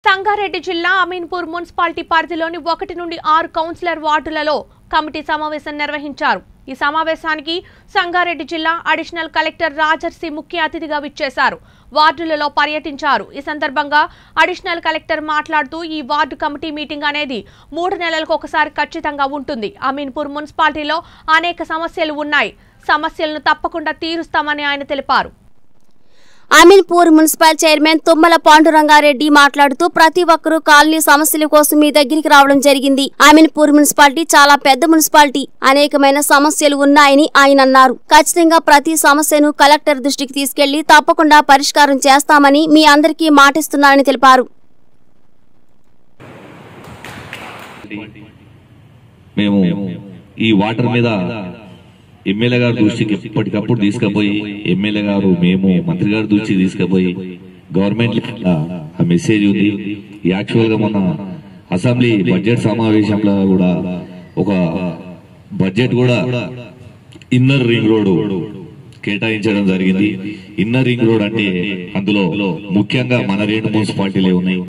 సంగారెడ్డి జిల్లా అమీన్పూర్ మున్సిపాలిటీ పరిధిలోని ఒకటి నుండి ఆరు కౌన్సిలర్ వార్డులలో కమిటీ సమావేశం నిర్వహించారు ఈ సమావేశానికి సంగారెడ్డి జిల్లా అడిషనల్ కలెక్టర్ రాజర్సి ముఖ్య అతిథిగా విచ్చేశారు వార్డులలో పర్యటించారు ఈ సందర్భంగా అడిషనల్ కలెక్టర్ మాట్లాడుతూ ఈ వార్డు కమిటీ మీటింగ్ అనేది మూడు నెలలకు ఒకసారి ఖచ్చితంగా ఉంటుంది అమీన్పూర్ మున్సిపాలిటీలో అనేక సమస్యలు ఉన్నాయి సమస్యలను తప్పకుండా తీరుస్తామని ఆయన తెలిపారు అమీన్పూర్ మున్సిపల్ చైర్మన్ తుమ్మల పాండురంగారెడ్డి మాట్లాడుతూ ప్రతి ఒక్కరూ కాలనీ సమస్యల కోసం మీ దగ్గరికి రావడం జరిగింది అమీన్పూర్ మున్సిపాలిటీ చాలా పెద్ద మున్సిపాలిటీ అనేకమైన సమస్యలు ఉన్నాయని ఆయన అన్నారు ఖచ్చితంగా ప్రతి సమస్యను కలెక్టర్ దృష్టికి తీసుకెళ్లి తప్పకుండా పరిష్కారం చేస్తామని మీ అందరికీ మాటిస్తున్నానని తెలిపారు మేము ఈ వాటర్ మీద ఎమ్మెల్యే గారు దృష్టికి ఎప్పటికప్పుడు తీసుకుపోయి ఎమ్మెల్యే గారు మేము మంత్రి గారి దృష్టికి తీసుకుపోయి గవర్నమెంట్ ఆ మెసేజ్ ఉంది యాక్చువల్ గా మన అసెంబ్లీ బడ్జెట్ సమావేశంలో కూడా ఒక బడ్జెట్ కూడా ఇన్నర్ రింగ్ రోడ్ కేటాయించడం జరిగింది ఇన్నర్ రింగ్ రోడ్ అంటే అందులో ముఖ్యంగా మన రెండు మున్సిపాలిటీలే ఉన్నాయి